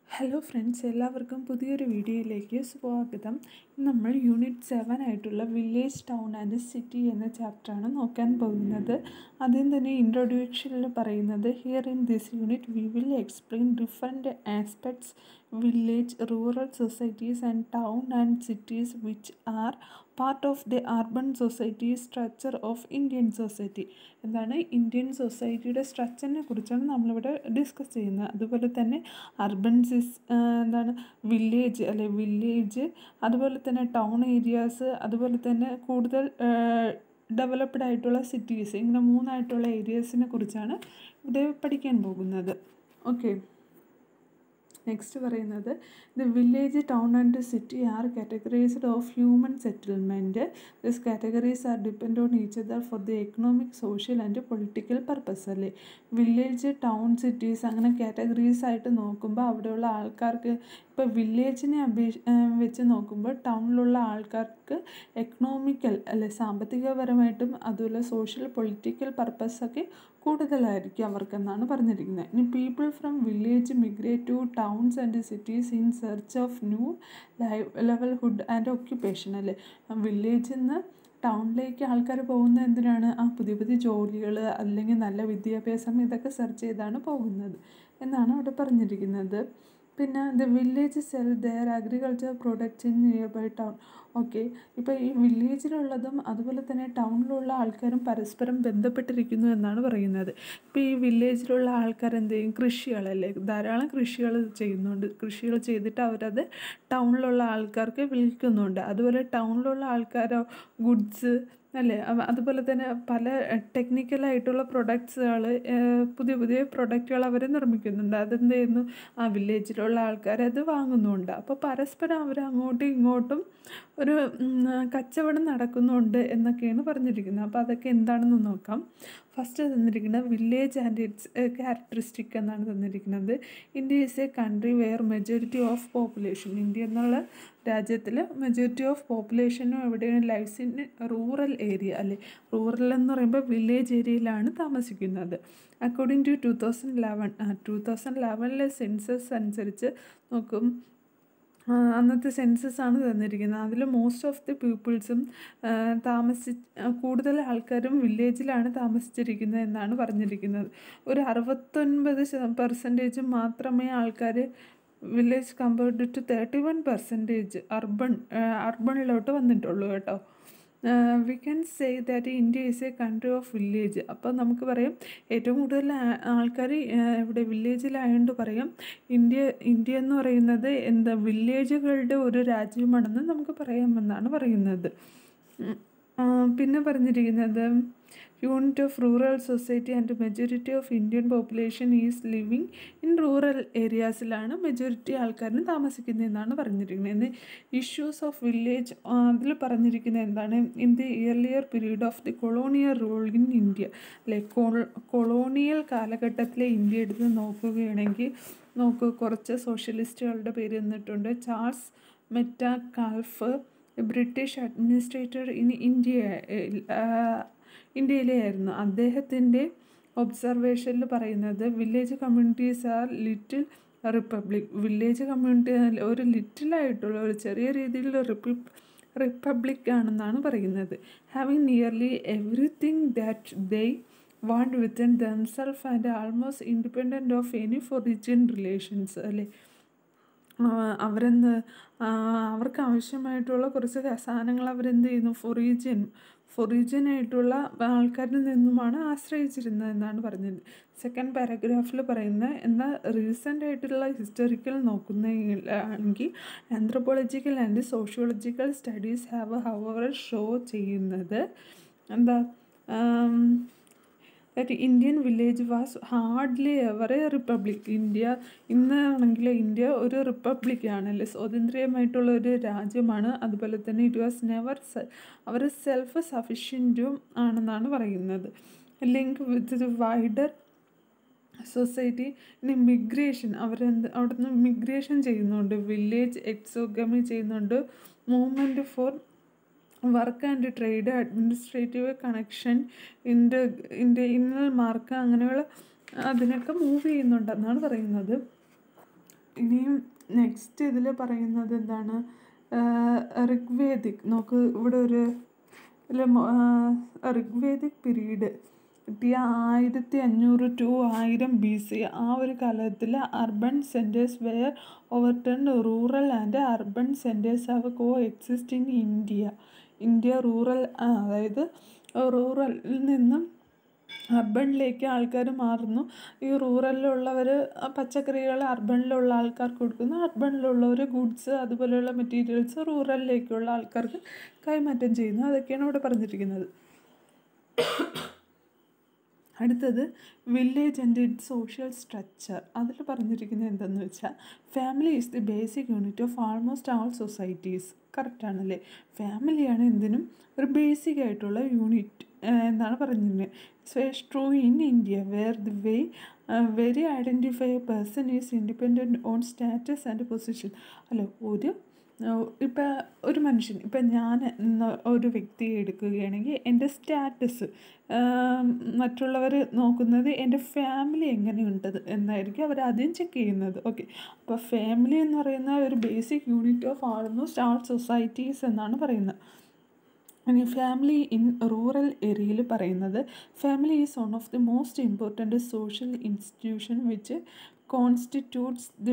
Hello friends എല്ലാവർക്കും പുതിയൊരു വീഡിയോയിലേക്ക് സ്വാഗതം നമ്മൾ യൂണിറ്റ് സെവൻ ആയിട്ടുള്ള വില്ലേജ് ടൗൺ ആൻഡ് സിറ്റി എന്ന ചാപ്റ്ററാണ് നോക്കാൻ പോകുന്നത് ആദ്യം തന്നെ ഇൻട്രൊഡ്യൂഷനിൽ പറയുന്നത് here in this unit we will explain different aspects village rural societies and town and cities which are part of the urban society structure of Indian society എന്താണ് Indian സൊസൈറ്റിയുടെ സ്ട്രക്ചറിനെ കുറിച്ചാണ് നമ്മളിവിടെ ഡിസ്കസ് ചെയ്യുന്നത് അതുപോലെ തന്നെ അർബൻ സിസ് എന്താണ് വില്ലേജ് അല്ലെ വില്ലേജ് അതുപോലെ തന്നെ ടൗൺ ഏരിയാസ് അതുപോലെ തന്നെ കൂടുതൽ ഡെവലപ്ഡ് ആയിട്ടുള്ള സിറ്റീസ് ഇങ്ങനെ മൂന്നായിട്ടുള്ള ഏരിയാസിനെ കുറിച്ചാണ് ഇവിടെ പഠിക്കാൻ പോകുന്നത് ഓക്കെ നെക്സ്റ്റ് പറയുന്നത് the village town and city are categorized of human settlement this categories are depend on each other for the economic social and political purpose അല്ലേ വില്ലേജ് ടൗൺ സിറ്റീസ് അങ്ങനെ categories ആയിട്ട് നോക്കുമ്പോൾ അവിടെയുള്ള ആൾക്കാർക്ക് ഇപ്പോൾ വില്ലേജിനെ അപേക്ഷ വെച്ച് നോക്കുമ്പോൾ ടൗണിലുള്ള ആൾക്കാർക്ക് എക്കണോമിക്കൽ അല്ലെ സാമ്പത്തികപരമായിട്ടും അതുപോലെ സോഷ്യൽ പൊളിറ്റിക്കൽ പർപ്പസൊക്കെ കൂടുതലായിരിക്കും അവർക്കെന്നാണ് പറഞ്ഞിരിക്കുന്നത് ഇനി people from village migrate to towns and cities in search of new live livelihood and occupation അല്ലേ വില്ലേജിൽ നിന്ന് ടൗണിലേക്ക് ആൾക്കാർ പോകുന്നത് എന്തിനാണ് ആ പുതിയ പുതിയ ജോലികൾ അല്ലെങ്കിൽ നല്ല വിദ്യാഭ്യാസം ഇതൊക്കെ സെർച്ച് ചെയ്താണ് പോകുന്നത് എന്നാണ് അവിടെ പറഞ്ഞിരിക്കുന്നത് പിന്നെ the village sell their agriculture products in nearby town okay ഇപ്പോൾ ഈ വില്ലേജിലുള്ളതും അതുപോലെ തന്നെ ടൗണിലുള്ള ആൾക്കാരും പരസ്പരം ബന്ധപ്പെട്ടിരിക്കുന്നു എന്നാണ് പറയുന്നത് ഇപ്പോൾ ഈ വില്ലേജിലുള്ള ആൾക്കാർ എന്ത് ചെയ്യും കൃഷികളല്ലേ ധാരാളം കൃഷികൾ ചെയ്യുന്നുണ്ട് കൃഷികൾ ചെയ്തിട്ട് അവരത് ടൗണിലുള്ള ആൾക്കാർക്ക് വിൽക്കുന്നുണ്ട് അതുപോലെ ടൗണിലുള്ള ആൾക്കാരോ ഗുഡ്സ് അല്ലേ അതുപോലെ തന്നെ പല ടെക്നിക്കലായിട്ടുള്ള പ്രൊഡക്ട്സുകൾ പുതിയ പുതിയ പ്രൊഡക്റ്റുകൾ അവർ നിർമ്മിക്കുന്നുണ്ട് അതെന്ത് ചെയ്യുന്നു ആ വില്ലേജിലുള്ള ആൾക്കാർ അത് വാങ്ങുന്നുണ്ട് അപ്പോൾ പരസ്പരം അവർ അങ്ങോട്ടും ഇങ്ങോട്ടും ഒരു കച്ചവടം നടക്കുന്നുണ്ട് എന്നൊക്കെയാണ് പറഞ്ഞിരിക്കുന്നത് അപ്പോൾ അതൊക്കെ എന്താണെന്ന് നോക്കാം ഫസ്റ്റ് തന്നിരിക്കുന്നത് വില്ലേജ് ആൻഡ് ഇറ്റ്സ് ക്യാരക്ടറിസ്റ്റിക് എന്നാണ് തന്നിരിക്കുന്നത് India is a country where majority of population India എന്നുള്ള രാജ്യത്തിൽ മെജോറിറ്റി ഓഫ് പോപ്പുലേഷനും എവിടെയാണ് ലൈഫ്സ് ഇൻ റൂറൽ ഏരിയ അല്ലേ റൂറൽ എന്ന് പറയുമ്പോൾ വില്ലേജ് ഏരിയയിലാണ് താമസിക്കുന്നത് according to two thousand eleven two thousand ലെവനിലെ സെൻസസ് അനുസരിച്ച് നോക്കും അന്നത്തെ സെൻസസ് ആണ് തന്നിരിക്കുന്നത് അതിൽ മോസ്റ്റ് ഓഫ് ദി പീപ്പിൾസും താമസി കൂടുതൽ ആൾക്കാരും വില്ലേജിലാണ് താമസിച്ചിരിക്കുന്നത് എന്നാണ് പറഞ്ഞിരിക്കുന്നത് ഒരു അറുപത്തൊൻപത് പെർസെൻറ്റേജ് മാത്രമേ ആൾക്കാർ village compared to thirty one percentage urban അർബണിലോട്ട് വന്നിട്ടുള്ളൂ കേട്ടോ we can say that India is a country of village അപ്പോൾ നമുക്ക് പറയാം ഏറ്റവും കൂടുതൽ ആൾക്കാർ ഇവിടെ വില്ലേജിലായതുകൊണ്ട് പറയാം ഇന്ത്യ ഇന്ത്യ എന്ന് പറയുന്നത് എന്താ വില്ലേജുകളുടെ ഒരു രാജ്യമാണെന്ന് നമുക്ക് പറയാമെന്നാണ് പറയുന്നത് പിന്നെ പറഞ്ഞിരിക്കുന്നത് unit of rural society and majority of Indian population is living in rural ഏരിയാസിലാണ് മെജോറിറ്റി ആൾക്കാരും താമസിക്കുന്നതെന്നാണ് പറഞ്ഞിരിക്കുന്നത് ഇഷ്യൂസ് ഓഫ് വില്ലേജ് അതിൽ പറഞ്ഞിരിക്കുന്നത് എന്താണ് in the earlier period of the colonial rule in India അല്ലെ കൊളോണിയൽ കാലഘട്ടത്തിലെ ഇന്ത്യ എടുത്ത് നോക്കുകയാണെങ്കിൽ നോക്കൂ കുറച്ച് സോഷ്യലിസ്റ്റുകളുടെ പേര് തന്നിട്ടുണ്ട് Charles Metcalfe British administrator in India ഇന്ത്യയിലെ ആയിരുന്നു അദ്ദേഹത്തിൻ്റെ ഒബ്സർവേഷനിൽ പറയുന്നത് village communities are little republic village community ഒരു ലിറ്റിലായിട്ടുള്ള ഒരു ചെറിയ രീതിയിലുള്ള റിപ്പബ് റിപ്പബ്ലിക് ആണെന്നാണ് പറയുന്നത് having nearly everything that they want within themselves and almost independent of any foreign relations അല്ലേ അവരെന്ത് അവർക്ക് ആവശ്യമായിട്ടുള്ള കുറച്ച് സാധനങ്ങൾ അവരെന്ത് ചെയ്യുന്നു ഫൊറീജിയൻ ഫൊറീജിയനായിട്ടുള്ള ആൾക്കാരിൽ നിന്നുമാണ് ആശ്രയിച്ചിരുന്നത് എന്നാണ് പറഞ്ഞത് സെക്കൻഡ് പാരഗ്രാഫിൽ പറയുന്നത് എന്നാൽ റീസെൻ്റ് ആയിട്ടുള്ള ഹിസ്റ്റോറിക്കൽ നോക്കുന്നതാണെങ്കിൽ anthropological and sociological studies have however show ചെയ്യുന്നത് എന്താ that Indian village was hardly ever a republic India ഇന്നാണെങ്കിൽ ഇന്ത്യ ഒരു റിപ്പബ്ലിക്കാണ് അല്ലെ സ്വതന്ത്രമായിട്ടുള്ള ഒരു രാജ്യമാണ് അതുപോലെ തന്നെ ഇറ്റ് വാസ് നെവർ അവർ സെൽഫ് സഫിഷ്യൻറ്റും ആണെന്നാണ് പറയുന്നത് ലിങ്ക് വിത്ത് വൈഡർ സൊസൈറ്റി ഇനി മിഗ്രേഷൻ അവരെന്ത് അവിടെ നിന്ന് മിഗ്രേഷൻ ചെയ്യുന്നുണ്ട് വില്ലേജ് എക്സോഗമി ചെയ്യുന്നുണ്ട് movement for work and trade administrative connection ഇൻ്റെ ഇൻ്റെ ഇന്നൽ മാർക്ക് അങ്ങനെയുള്ള അതിനൊക്കെ മൂവ് ചെയ്യുന്നുണ്ടെന്നാണ് പറയുന്നത് ഇനിയും നെക്സ്റ്റ് ഇതിൽ പറയുന്നത് എന്താണ് ഋഗ്വേദിക് നോക്ക് ഇവിടെ ഒരു ഇതിൽ ഋഗ്വേദിക് പീരീഡ് കിട്ടിയ ആയിരത്തി അഞ്ഞൂറ് ടു ആയിരം ബി സി ആ ഒരു കാലത്തിൽ urban centres were overturn rural and urban centres have coexist in India India rural അതായത് റൂറലിൽ നിന്നും അർബണിലേക്ക് ആൾക്കാർ മാറുന്നു ഈ റൂറലിലുള്ളവർ പച്ചക്കറികൾ അർബണിലുള്ള ആൾക്കാർക്ക് കൊടുക്കുന്നു അർബണിലുള്ളവർ ഗുഡ്സ് അതുപോലെയുള്ള മെറ്റീരിയൽസ് റൂറലിലേക്കുള്ള ആൾക്കാർക്ക് കൈമാറ്റം ചെയ്യുന്നു അതൊക്കെയാണ് ഇവിടെ പറഞ്ഞിരിക്കുന്നത് അടുത്തത് village and it social structure അതിൽ പറഞ്ഞിരിക്കുന്നത് എന്തെന്ന് വെച്ചാൽ family is the basic unit of almost all societies കറക്റ്റാണല്ലേ ഫാമിലിയാണ് എന്തിനും ഒരു ബേസിക് ആയിട്ടുള്ള യൂണിറ്റ് എന്നാണ് പറഞ്ഞിരുന്നത് so true in India where the way very identify a person is independent on status and position അല്ല ഒരു ഇപ്പം ഒരു മനുഷ്യൻ ഇപ്പം ഞാൻ എന്ന ഒരു വ്യക്തിയെ എടുക്കുകയാണെങ്കിൽ എൻ്റെ സ്റ്റാറ്റസ് മറ്റുള്ളവർ നോക്കുന്നത് എൻ്റെ ഫാമിലി എങ്ങനെയുണ്ടത് എന്നായിരിക്കും അവർ ആദ്യം ചെക്ക് ചെയ്യുന്നത് ഓക്കെ അപ്പോൾ ഫാമിലി എന്ന് പറയുന്ന ഒരു basic unit of almost all societies എന്നാണ് പറയുന്നത് ഇനി ഫാമിലി ഇൻ റൂറൽ ഏരിയയിൽ പറയുന്നത് family is one of the most important social institution which constitutes the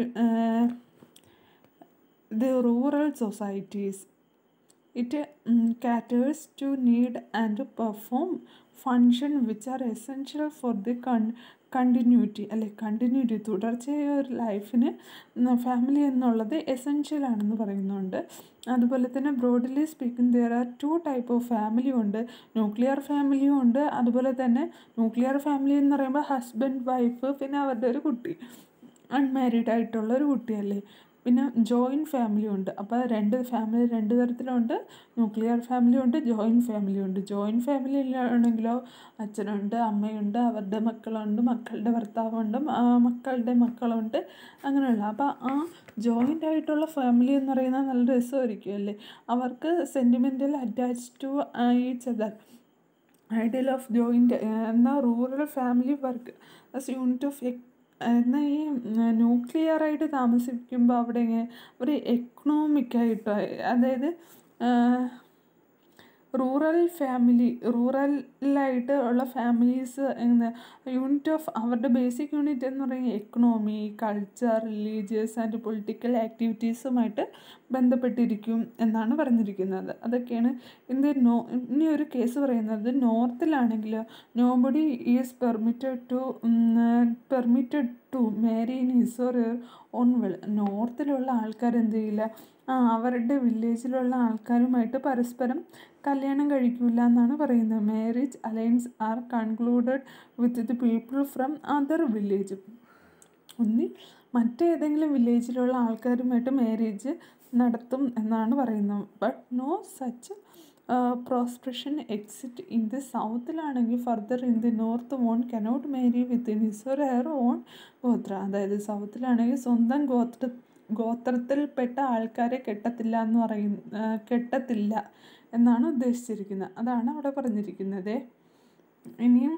the rural societies. It um, caters to need and perform function which are essential for the con- continuity അല്ലെ continuity തുടർച്ചയായ ഒരു ലൈഫിന് family എന്നുള്ളത് essential ആണെന്ന് പറയുന്നുണ്ട് അതുപോലെ തന്നെ broadly speaking there are two type of family ഉണ്ട് ന്യൂക്ലിയർ ഫാമിലിയും ഉണ്ട് അതുപോലെ തന്നെ ന്യൂക്ലിയർ ഫാമിലി എന്ന് പറയുമ്പോൾ ഹസ്ബൻഡ് വൈഫ് പിന്നെ അവരുടെ ഒരു കുട്ടി അൺമാരീഡ് ആയിട്ടുള്ള ഒരു കുട്ടിയല്ലേ പിന്നെ ജോയിൻറ്റ് ഫാമിലി ഉണ്ട് അപ്പോൾ രണ്ട് ഫാമിലി രണ്ട് തരത്തിലുണ്ട് ന്യൂക്ലിയർ ഫാമിലി ഉണ്ട് ജോയിൻറ്റ് ഫാമിലി ഉണ്ട് ജോയിൻറ്റ് ഫാമിലിയിലാണെങ്കിലോ അച്ഛനുണ്ട് അമ്മയുണ്ട് അവരുടെ മക്കളുണ്ട് മക്കളുടെ ഭർത്താവുണ്ട് മക്കളുടെ മക്കളുണ്ട് അങ്ങനെയുള്ള അപ്പോൾ ആ ജോയിൻ്റ് ആയിട്ടുള്ള ഫാമിലി എന്ന് പറയുന്നത് നല്ല രസമായിരിക്കും അല്ലേ അവർക്ക് sentimental attach to each other ideal of joint എന്നാൽ rural family work as unit of എന്നാൽ ഈ ന്യൂക്ലിയറായിട്ട് താമസിക്കുമ്പോൾ അവിടെ ഇങ്ങനെ ഒരു എക്കണോമിക്കായിട്ട് അതായത് റൂറൽ ഫാമിലി റൂറലായിട്ട് ഉള്ള ഫാമിലീസ് എങ്ങനെ യൂണിറ്റ് ഓഫ് അവരുടെ ബേസിക് യൂണിറ്റ് എന്ന് പറയുന്നത് economy culture religious and political ആക്ടിവിറ്റീസുമായിട്ട് ബന്ധപ്പെട്ടിരിക്കും എന്നാണ് പറഞ്ഞിരിക്കുന്നത് അതൊക്കെയാണ് ഇന്ത്യ നോ ഇനി ഒരു കേസ് പറയുന്നത് നോർത്തിലാണെങ്കിൽ nobody is permitted to permitted to marry in his or own well നോർത്തിലുള്ള ആൾക്കാർ എന്ത് ചെയ്യില്ല ആ അവരുടെ വില്ലേജിലുള്ള ആൾക്കാരുമായിട്ട് പരസ്പരം കല്യാണം കഴിക്കില്ല എന്നാണ് പറയുന്നത് marriage alliance are concluded with the people from other village ഒന്നി മറ്റേതെങ്കിലും വില്ലേജിലുള്ള ആൾക്കാരുമായിട്ട് മാരേജ് നടത്തും എന്നാണ് പറയുന്നത് but no such proscription exist in the സൗത്തിലാണെങ്കിൽ further in the north one cannot marry within his or her own gotra അതായത് സൗത്തിലാണെങ്കിൽ സ്വന്തം ഗോത്ര ഗോത്രത്തിൽപ്പെട്ട ആൾക്കാരെ കെട്ടത്തില്ല എന്ന് പറയുന്ന കെട്ടത്തില്ല എന്നാണ് ഉദ്ദേശിച്ചിരിക്കുന്നത് അതാണ് അവിടെ പറഞ്ഞിരിക്കുന്നത് ഇനിയും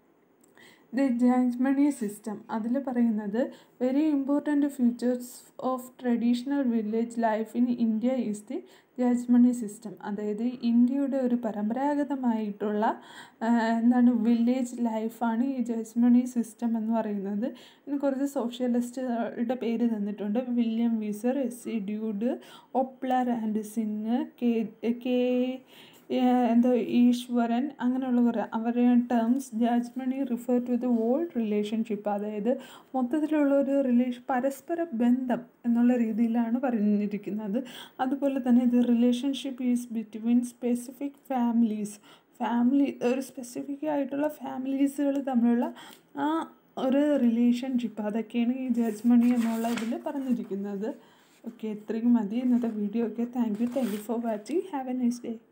ദി ജാജ്മണി സിസ്റ്റം അതിൽ പറയുന്നത് very important features of traditional village life in India is the jajmani system അതായത് ഇന്ത്യയുടെ ഒരു പരമ്പരാഗതമായിട്ടുള്ള എന്താണ് വില്ലേജ് ലൈഫാണ് ഈ ജജ്മണി സിസ്റ്റം എന്ന് പറയുന്നത് ഇനി കുറച്ച് സോഷ്യലിസ്റ്റുകളുടെ പേര് തന്നിട്ടുണ്ട് William Wiser S C Dube Opler and Singh K K എന്തോ ഈശ്വരൻ അങ്ങനെയുള്ള കുറേ അവരുടെ terms jajmani refer to the old relationship അതായത് മൊത്തത്തിലുള്ള ഒരു റിലേഷൻ പരസ്പര ബന്ധം എന്നുള്ള രീതിയിലാണ് പറഞ്ഞിരിക്കുന്നത് അതുപോലെ തന്നെ the relationship is between specific families family ഒരു സ്പെസിഫിക് ആയിട്ടുള്ള ഫാമിലീസുകൾ തമ്മിലുള്ള ആ ഒരു റിലേഷൻഷിപ്പ് അതൊക്കെയാണ് ഈ ജഡ്ജ്മണി എന്നുള്ള ഇതിൽ പറഞ്ഞിരിക്കുന്നത് ഓക്കെ ഇത്രയും മതി ഇന്നത്തെ വീഡിയോ ഒക്കെ thank you thank you for watching have a nice day